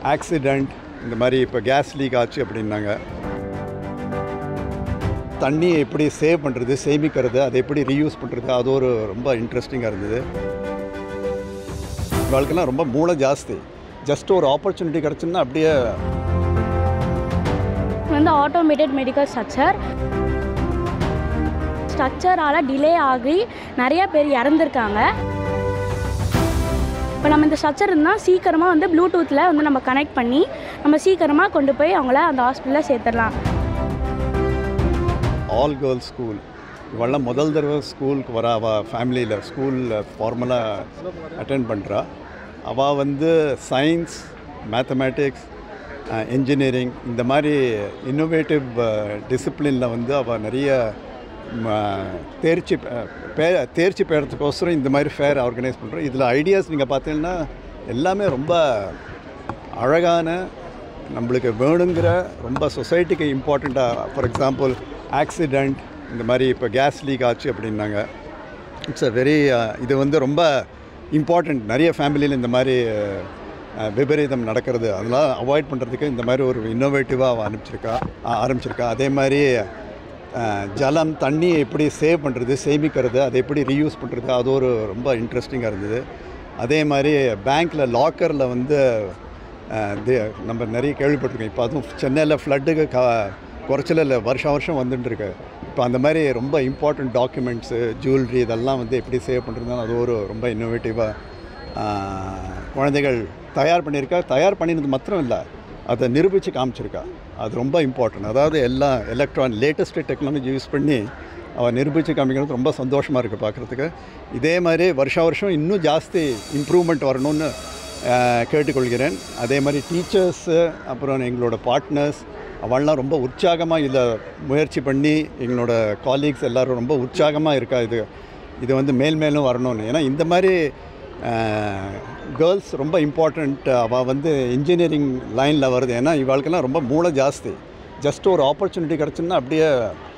accident இந்த மாதிரி இப்போ கேஸ் லீக் ஆச்சு அப்படின்னாங்க தண்ணியை எப்படி சேவ் பண்ணுறது சேமிக்கிறது அதை எப்படி ரீயூஸ் பண்ணுறது அது ஒரு ரொம்ப இன்ட்ரெஸ்டிங்காக இருந்தது இவளுக்கெல்லாம் ரொம்ப மூளை ஜாஸ்தி ஜஸ்ட் ஒரு ஆப்பர்ச்சுனிட்டி கிடச்சுன்னா அப்படியே வந்து ஆட்டோமேட்டட் மெடிக்கல் ஸ்ட்ரக்சர் ஸ்ட்ரக்சரால் டிலே ஆகி நிறைய பேர் இறந்துருக்காங்க இப்போ நம்ம இந்த ஸ்ட்ரக்சர் இருந்தால் சீக்கிரமாக வந்து ப்ளூடூத்தில் வந்து நம்ம கனெக்ட் பண்ணி நம்ம சீக்கிரமாக கொண்டு போய் அவங்கள அந்த ஹாஸ்பிட்டலில் சேர்த்துடலாம் ஆல் கேர்ள்ஸ் ஸ்கூல் இவெல்லாம் முதல் தடவை ஸ்கூலுக்கு வர அவள் ஃபேமிலியில் ஸ்கூலில் ஃபார்மலாக அட்டென்ட் பண்ணுறா அவள் வந்து சயின்ஸ் மேத்தமேட்டிக்ஸ் இன்ஜினியரிங் இந்த மாதிரி இன்னோவேட்டிவ் டிசிப்ளினில் வந்து அவள் நிறைய ம, தேர்ச்சி பெ- பே தேர்ச்சி பெறத்துக்கோசரம் இந்த மாதிரி ஃபேர் ஆர்கனைஸ் பண்ணுறோம் இதில் ஐடியாஸ் நீங்கள் பார்த்தீங்கன்னா எல்லாமே ரொம்ப அழகான நம்மளுக்கு வேணுங்கிற ரொம்ப சொசைட்டிக்கு இம்பார்ட்டண்ட்டாக ஃபார் எக்ஸாம்பிள் ஆக்சிடெண்ட் இந்த மாதிரி இப்போ கேஸ் லீக் ஆச்சு அப்படின்னாங்க இட்ஸ் அ வெரி இது வந்து ரொம்ப இம்பார்ட்டண்ட் நிறைய ஃபேமிலியில் இந்த மாதிரி அஹ், விபரீதம் நடக்கிறது அதெல்லாம் அவாய்ட் பண்ணுறதுக்கு இந்த மாதிரி ஒரு இன்னோவேட்டிவாக அனுப்பிச்சிருக்கா ஆ- ஆரம்பிச்சிருக்கா அதே மாதிரி அஹ், ஜலம் தண்ணியை எப்படி சேவ் பண்ணுறது சேமிக்கிறது அதை எப்படி ரீயூஸ் பண்ணுறது அது ஒரு ரொம்ப இன்ட்ரெஸ்டிங்காக இருந்தது அதே மாதிரி பேங்க்கில் லாக்கரில் வந்து அஹ், தி- நம்ம நிறைய கேள்விப்பட்டிருக்கோம் இப்போ அதுவும் சென்னையில் ஃப்ளட்டுக்கு க குறைச்சல இல்லை வருஷம் வருஷம் வந்துட்டு இருக்கு இப்போ அந்த மாதிரி ரொம்ப இம்பார்ட்டண்ட் டாக்குமெண்ட்ஸு ஜுவல்லரி இதெல்லாம் வந்து எப்படி சேவ் பண்ணுறதுனால அது ஒரு ரொம்ப இன்னோவேட்டிவாக குழந்தைகள் தயார் பண்ணியிருக்கா தயார் பண்ணினது மாத்திரம் இல்லை அதை நிரூபித்து காமிச்சிருக்கா அது ரொம்ப இம்பார்ட்டன்ட் அதாவது எல்லாம் எலக்ட்ரான் லேட்டஸ்ட் டெக்னாலஜி யூஸ் பண்ணி அவள் நிரூபித்து காமிக்கிறது ரொம்ப சந்தோஷமாக இருக்குது பார்க்குறதுக்கு இதே மாதிரி வருஷா வருஷம் இன்னும் ஜாஸ்தி இம்ப்ரூவ்மெண்ட் வரணும்னு அஹ், கேட்டுக்கொள்கிறேன் அதே மாதிரி டீச்சர்ஸு அப்புறம் எங்களோட பார்ட்னர்ஸ் அவள்லாம் ரொம்ப உற்சாகமாக இதில் முயற்சி பண்ணி எங்களோட காலீக்ஸ் எல்லோரும் ரொம்ப உற்சாகமாக இருக்கா இது இது வந்து மேல் மேலும் வரணும்னு ஏன்னா இந்த மாதிரி கேர்ள்ஸ் ரொம்ப இம்பார்ட்டண்ட் அவள் வந்து இன்ஜினியரிங் லைனில் வருது ஏன்னா இவாளுக்கெல்லாம் ரொம்ப மூளை ஜாஸ்தி ஜஸ்ட் ஒரு ஆப்பர்ச்சுனிட்டி கிடச்சுன்னா அப்படியே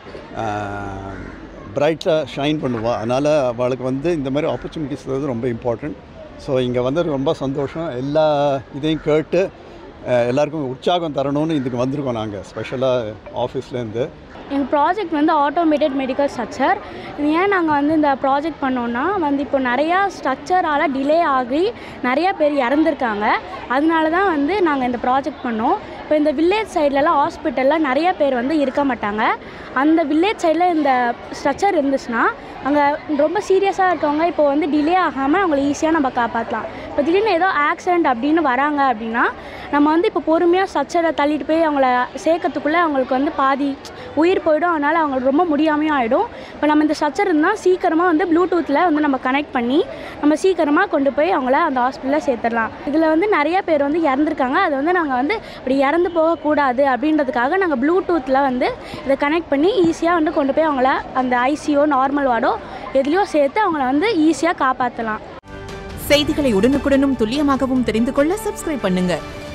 பிரைட்டாக ஷைன் பண்ணுவாள் அதனால் அவளுக்கு வந்து இந்த மாதிரி ஆப்பர்ச்சுனிட்டிஸ் வந்து ரொம்ப இம்பார்ட்டண்ட் ஸோ இங்கே வந்தது ரொம்ப சந்தோஷம் எல்லா இதையும் கேட்டு அஹ், எல்லாருக்கும் உற்சாகம் தரணும்னு இதுக்கு வந்திருக்கோம் நாங்கள் ஸ்பெஷலாக ஆஃபீஸ்லேருந்து எங்கள் ப்ராஜெக்ட் வந்து ஆட்டோமேட்டட் மெடிக்கல் ஸ்ட்ரக்சர் இது ஏன் நாங்கள் வந்து இந்த ப்ராஜெக்ட் பண்ணோன்னா வந்து இப்போ நிறையா ஸ்ட்ரக்சரால் டிலே ஆகி நிறைய பேர் இறந்துருக்காங்க அதனால தான் வந்து நாங்கள் இந்த ப்ராஜெக்ட் பண்ணோம் இப்போ இந்த வில்லேஜ் சைட்லலாம் ஹாஸ்பிட்டலில் நிறைய பேர் வந்து இருக்க மாட்டாங்க அந்த வில்லேஜ் சைடில் இந்த ஸ்ட்ரக்சர் இருந்துச்சுன்னா அங்கே ரொம்ப சீரியஸாக இருக்கவங்க இப்போ வந்து டிலே ஆகாமல் அவங்கள ஈஸியாக நம்ம காப்பாற்றலாம் இப்போ திடீர்னு ஏதோ ஆக்சிடென்ட் அப்படின்னு வராங்க அப்படின்னா நம்ம வந்து இப்போ பொறுமையாக ஸ்ட்ரக்சரை தள்ளிட்டு போய் அவங்கள சேர்க்கறதுக்குள்ளே அவங்களுக்கு வந்து பாதி உயிர் போயிடும் அதனால் அவங்களுக்கு ரொம்ப முடியாமையும் ஆகிடும் இப்போ நம்ம இந்த ஸ்ட்ரக்சர் இருந்தால் சீக்கிரமாக வந்து ப்ளூடூத்தில் வந்து நம்ம கனெக்ட் பண்ணி நம்ம சீக்கிரமாக கொண்டு போய் அவங்கள அந்த ஹாஸ்பிட்டலில் சேர்த்துடலாம் இதில் வந்து நிறைய பேர் வந்து இறந்துருக்காங்க அது வந்து நாங்கள் வந்து இப்படி இறந்து போகக்கூடாது அப்படின்றதுக்காக நாங்கள் ப்ளூடூத்தில் வந்து இதை கனெக்ட் பண்ணி ஈஸியாக வந்து கொண்டு போய் அவங்கள அந்த ஐசியோ நார்மல் வார்டோ எதுலேயோ சேர்த்து அவங்கள வந்து ஈஸியாக காப்பாற்றலாம் செய்திகளை உடனுக்குடனும் துல்லியமாகவும் தெரிந்து கொள்ள சப்ஸ்கிரைப் பண்ணுங்க